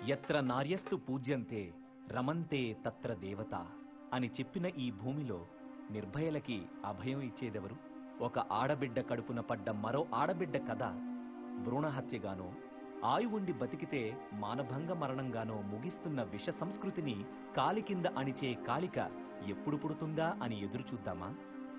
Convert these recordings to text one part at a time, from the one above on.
ఎత్ర నార్యస్తు పూజ్యంతే రమంతే తత్ర దేవత అని చెప్పిన ఈ భూమిలో నిర్భయలకి అభయం ఇచ్చేదెవరు ఒక ఆడబిడ్డ కడుపున పడ్డ మరో ఆడబిడ్డ కథ భ్రూణహత్యగానో ఆయువుండి బతికితే మానభంగ మరణంగానో ముగిస్తున్న విష సంస్కృతిని కాలి కింద అణిచే కాళిక ఎప్పుడు పుడుతుందా అని ఎదురు చూద్దామా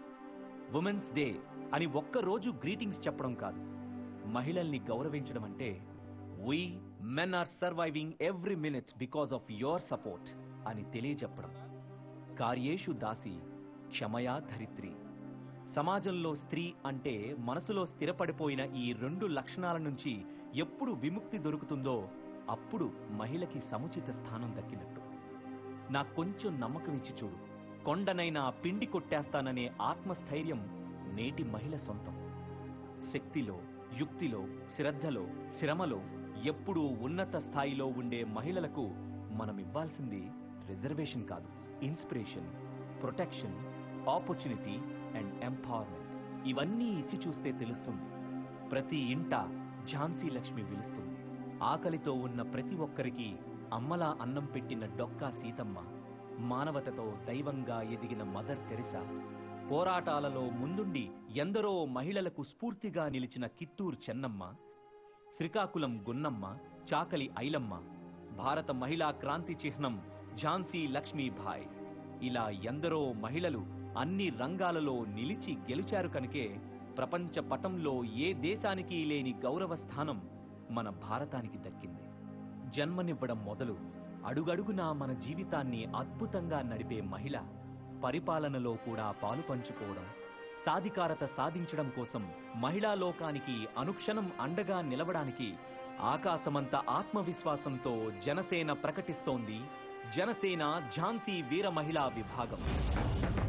ఉమెన్స్ డే అని ఒక్క రోజు గ్రీటింగ్స్ చెప్పడం కాదు మహిళల్ని గౌరవించడం అంటే women are surviving every minute because of your support అని తెలియజెప్పడం కార్యేషు దాసి క్షమయా ధరిత్రి సమాజంలో స్త్రీ అంటే మనసులో స్థిరపడిపోయిన ఈ రెండు లక్షణాల నుంచి ఎప్పుడు విముక్తి దొరుకుతుందో అప్పుడు మహిళకి సముచిత స్థానం దక్కినట్టు నాకు కొంచెం నమ్మకం ఇచ్చి చూడు కొండనైనా పిండి కొట్టేస్తాననే ఆత్మస్థైర్యం నేటి మహిళ సొంతం శక్తిలో యుక్తిలో శ్రద్ధలో శ్రమలో ఎప్పుడూ ఉన్నత స్థాయిలో ఉండే మహిళలకు మనం ఇవ్వాల్సింది రిజర్వేషన్ కాదు inspiration protection opportunity and empowerment ఇవన్నీ ఇచ్చి చూస్తే తెలుస్తుంది ప్రతి ఇంట ఝాన్సీ లక్ష్మి పిలుస్తుంది ఆకలితో ఉన్న ప్రతి ఒక్కరికి అమ్మలా అన్నం పెట్టిన డొక్కా సీతమ్మ మానవతతో దైవంగా ఎదిగిన మదర్ తెరిసా పోరాటాలలో ముందుండి ఎందరో మహిళలకు స్ఫూర్తిగా నిలిచిన కిత్తూరు చెన్నమ్మ శ్రీకాకుళం గున్నమ్మ చాకలి ఐలమ్మ భారత మహిళా క్రాంతి చిహ్నం ఝాన్సీ లక్ష్మీభాయ్ ఇలా ఎందరో మహిళలు అన్ని రంగాలలో నిలిచి గెలిచారు కనుకే ప్రపంచ పటంలో ఏ దేశానికి లేని గౌరవ స్థానం మన భారతానికి దక్కింది జన్మనివ్వడం మొదలు అడుగడుగునా మన జీవితాన్ని అద్భుతంగా నడిపే మహిళ పరిపాలనలో కూడా పాలు పంచుకోవడం సాధికారత సాధించడం కోసం మహిళా లోకానికి అనుక్షణం అండగా నిలవడానికి ఆకాశమంత ఆత్మవిశ్వాసంతో జనసేన ప్రకటిస్తోంది జనసేన ఝాన్సీ వీర మహిళా విభాగం